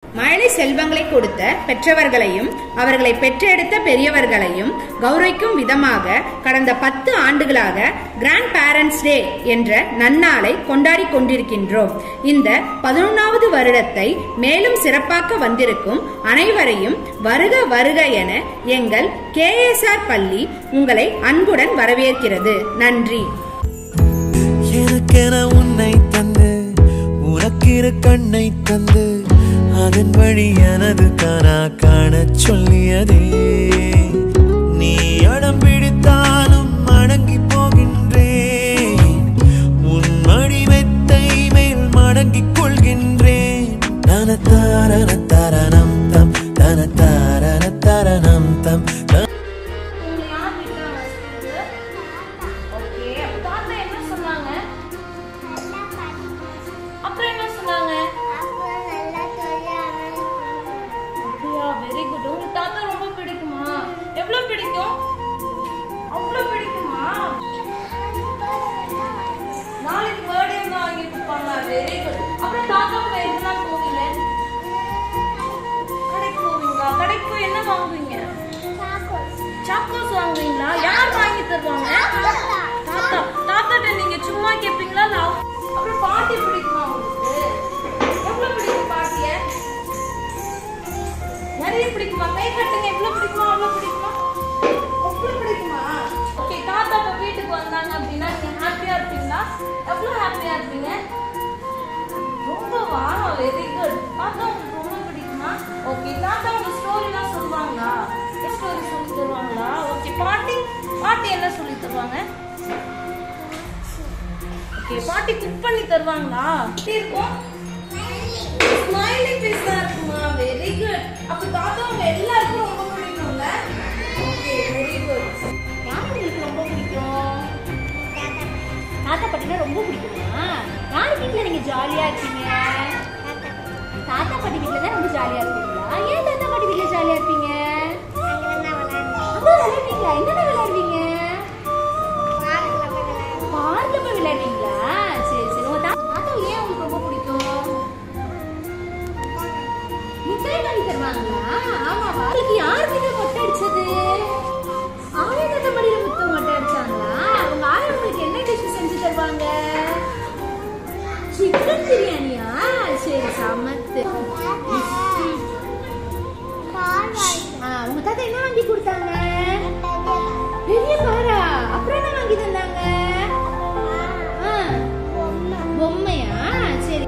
மழலை செல்வங்களை கொடுத்த பெற்றவர்களையும் அவர்களை பெற்றெடுத்த பெரியவர்களையும் கௌரவிக்கும் விதமாக கடந்த பத்து ஆண்டுகளாக கிராண்ட் பேரண்ட்ஸ் டே என்ற நன்னாளை கொண்டாடி கொண்டிருக்கின்றோம் இந்த பதினொன்றாவது வருடத்தை மேலும் சிறப்பாக்க வந்திருக்கும் அனைவரையும் வருக வருக என எங்கள் கேஎஸ்ஆர் பள்ளி உங்களை அன்புடன் வரவேற்கிறது நன்றி எனக்கென உன்னை தந்து உனக்கிரு கண்ணை தந்து அதன் வழி எனது கனா காணச் சொல்லியதே நீ அடம் பிடித்தாலும் அடங்கி போகின்றேன் உன் மடி மெத்தை மேல் மடங்கிக் கொள்கின்றேன் தன தாரண தரணம் தம் தன தாரண தரணம் தம் தன உங்களை யார் விட்டாங்க ஸ்கூலுக்கு? ஓகே அப்ப தாத்தா என்ன சொன்னாங்க அப்புறம் என்ன சொன்னாங்க அப்படியா வெரி குட் உங்களுக்கு தாத்தா ரொம்ப பிடிக்குமா எவ்வளவு பிடிக்கும் அவ்வளவு பிடிக்குமா நாளைக்கு பர்த்டே தான் வாங்கி கொடுப்பாங்க வெரி குட் அப்புறம் தாத்தா கூட எங்கெல்லாம் போவீங்க கடைக்கு போவீங்களா கடைக்கு போய் என்ன வாங்குவீங்க சாக்கோஸ் வாங்குவீங்களா யார் வாங்கி தருவாங்க தாத்தா தாத்தாட்ட நீங்க சும்மா கேப்பீங்களா இல்ல அவங்க- அப்புறம் பாட்டி பிடிக்குமா உங்களுக்கு எவ்வளவு பிடிக்கும் பாட்டிய நிறைய பிடிக்குமா கை கட்டுங்க எவ்வளவு பிடிக்குமா அவ்வளவு பிடிக்குமா அவ்வளவு பிடிக்குமா ஓகே தாத்தா இப்ப வீட்டுக்கு வந்தாங்க அப்படின்னா நீங்க ஹாப்பியா இருப்பீங்களா எவ்வளவு ஹாப்பியா இருப்பீங்க ரொம்ப வா வெரி குட் தாத்தா உங்களுக்கு ரொம்ப பிடிக்குமா ஓகே தாத்தா உங்க ஸ்டோரிலாம் சொல்லுவாங்களா ஸ்டோரி சொல்லி தருவாங்களா ஓகே பாட்டி பாட்டி என்ன சொல்லி தருவாங்க ஓகே பாட்டி குக் பண்ணி தருவாங்களா எப்படி இருக்கும் ஸ்மைலி ஃபேஸ் தான் இருக்குமா வெரி குட் அப்ப தாத்தா உங்க எல்லாருக்கும் ரொம்ப பிடிக்கும்ல ஓகே வெரி குட் யார் உங்களுக்கு ரொம்ப பிடிக்கும் தாத்தா பாட்டினா ரொம்ப பிடிக்குமா யார் வீட்ல நீங்க ஜாலியா இருக்கீங்க தாத்தா பாட்டி வீட்ல தான் ரொம்ப ஜாலியா இருப்பீங்களா ஏன் தாத்தா பாட்டி வீட்ல ஜாலியா இருப்பீங்க அங்க விளையாடுவீங்களா என்னென்ன விளையாடுவீங்க பார்க்ல போய் விளையாடுவீங்களா சரி சரி உங்க தா- தாத்தா ஏன் உங்களுக்கு ரொம்ப பிடிக்கும் மிட்டாய் வாங்கி தருவாங்களா ஆமாவா உங்களுக்கு யாருக்கு மொட்டை அடிச்சது ஆயிரத்த மடியில முத்த மொட்டை அடிச்சாங்களா உங்க ஆயா உங்களுக்கு என்ன டிஷ் செஞ்சு தருவாங்க சிக்கன் பிரியாணியா சரி சமத்து ஆ, உங்க தாத்தா என்ன வாங்கி கொடுத்தாங்க பெரிய காரா அப்புறம் என்ன வாங்கி தந்தாங்க ஆ, பொம்மையா சரி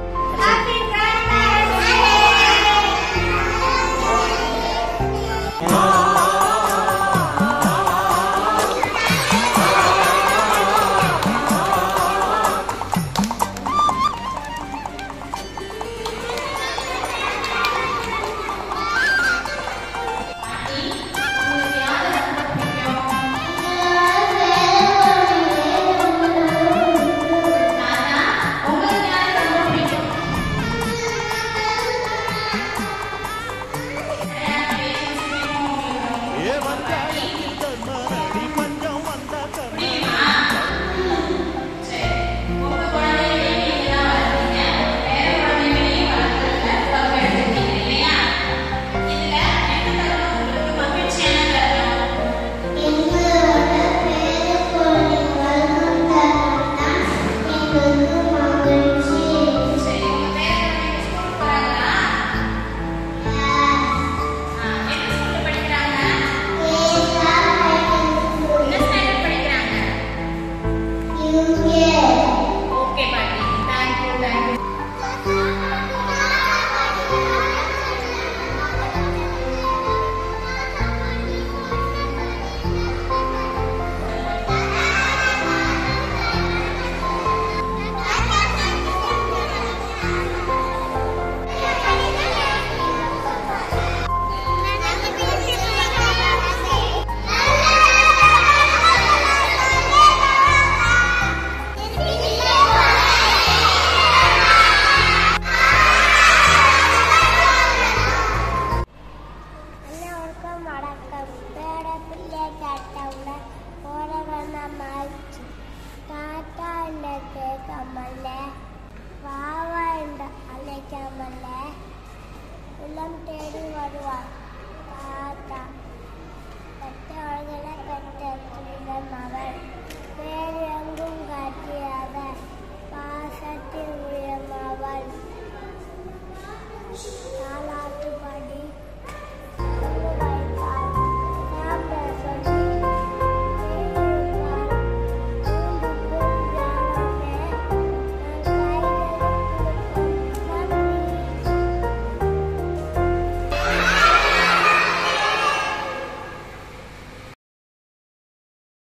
இல்லம் தேடி வருவார் தாத்தா பெற்றவர்களை பெற்ற துயில மகள் வேறு எங்கும்